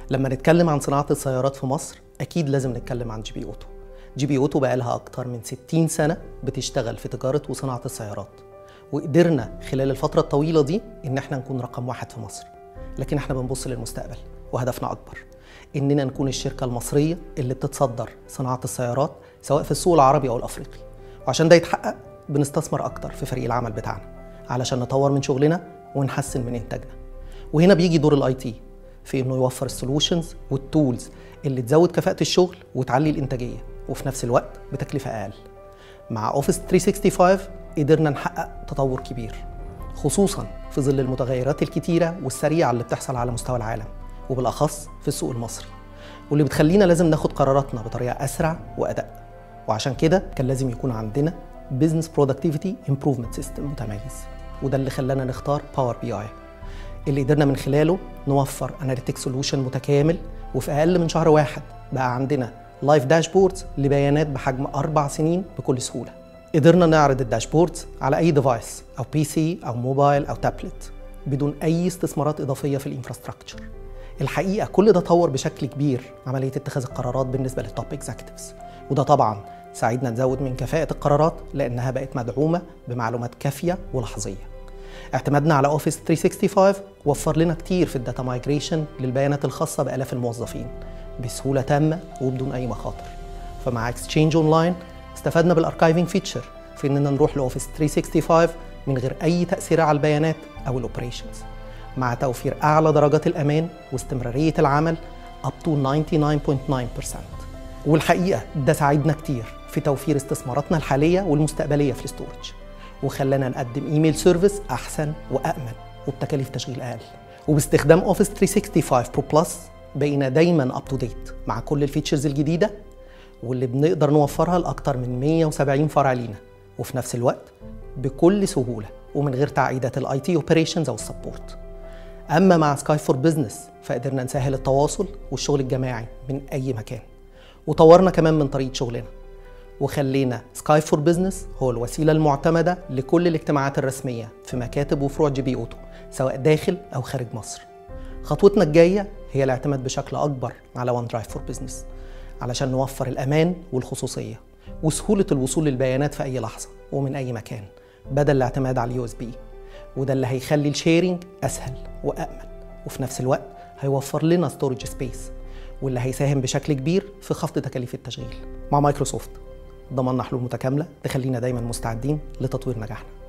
لما نتكلم عن صناعة السيارات في مصر أكيد لازم نتكلم عن جي بي أوتو جي بي أوتو بقالها أكتر من 60 سنة بتشتغل في تجارة وصناعة السيارات وقدرنا خلال الفترة الطويلة دي إن احنا نكون رقم واحد في مصر لكن احنا بنبص للمستقبل وهدفنا أكبر إننا نكون الشركة المصرية اللي بتتصدر صناعة السيارات سواء في السوق العربي أو الأفريقي وعشان ده يتحقق بنستثمر أكتر في فريق العمل بتاعنا علشان نطور من شغلنا ونحسن من إنتاجنا وهنا بيجي دور الاي تي في انه يوفر السولوشنز والتولز اللي تزود كفاءة الشغل وتعلي الانتاجية وفي نفس الوقت بتكلفة اقل. مع اوفيس 365 قدرنا نحقق تطور كبير خصوصا في ظل المتغيرات الكتيرة والسريعة اللي بتحصل على مستوى العالم وبالاخص في السوق المصري واللي بتخلينا لازم ناخد قراراتنا بطريقة اسرع وادق وعشان كده كان لازم يكون عندنا بزنس برودكتيفيتي امبروفمنت سيستم متميز وده اللي خلانا نختار باور بي اي اللي قدرنا من خلاله نوفر اناليتيك سولوشن متكامل وفي اقل من شهر واحد بقى عندنا لايف داشبوردز لبيانات بحجم اربع سنين بكل سهوله قدرنا نعرض الداشبوردز على اي ديفايس او بي سي او موبايل او تابلت بدون اي استثمارات اضافيه في الانفراستراكشر الحقيقه كل ده طور بشكل كبير عمليه اتخاذ القرارات بالنسبه للتوب اكزكتيفز وده طبعا ساعدنا نزود من كفاءه القرارات لانها بقت مدعومه بمعلومات كافيه ولحظيه اعتمادنا على اوفيس 365 وفر لنا كتير في الداتا مايجريشن للبيانات الخاصه بالاف الموظفين بسهوله تامه وبدون اي مخاطر فمع اكسشينج اونلاين استفدنا بالاركايفنج فيتشر في اننا نروح لاوفيس 365 من غير اي تاثير على البيانات او الاوبريشنز مع توفير اعلى درجات الامان واستمراريه العمل up to 99.9% والحقيقه ده ساعدنا كتير في توفير استثماراتنا الحاليه والمستقبليه في الاستورج وخلانا نقدم ايميل سيرفيس احسن وامن وبتكاليف تشغيل اقل وباستخدام اوفيس 365 برو بلس بقينا دايما اب تو ديت مع كل الفيتشرز الجديده واللي بنقدر نوفرها لاكثر من 170 فرع لينا وفي نفس الوقت بكل سهوله ومن غير تعقيدات الاي تي اوبريشنز او السبورت اما مع سكاي فور بزنس فقدرنا نسهل التواصل والشغل الجماعي من اي مكان وطورنا كمان من طريقه شغلنا وخلينا سكاي فور بزنس هو الوسيله المعتمده لكل الاجتماعات الرسميه في مكاتب وفروع جي بي اوتو سواء داخل او خارج مصر. خطوتنا الجايه هي الاعتماد بشكل اكبر على وان درايف فور بزنس علشان نوفر الامان والخصوصيه وسهوله الوصول للبيانات في اي لحظه ومن اي مكان بدل الاعتماد على اليو اس بي وده اللي هيخلي الشيرنج اسهل وامن وفي نفس الوقت هيوفر لنا ستورج سبيس واللي هيساهم بشكل كبير في خفض تكاليف التشغيل مع مايكروسوفت ضمننا حلول متكامله تخلينا دايما مستعدين لتطوير نجاحنا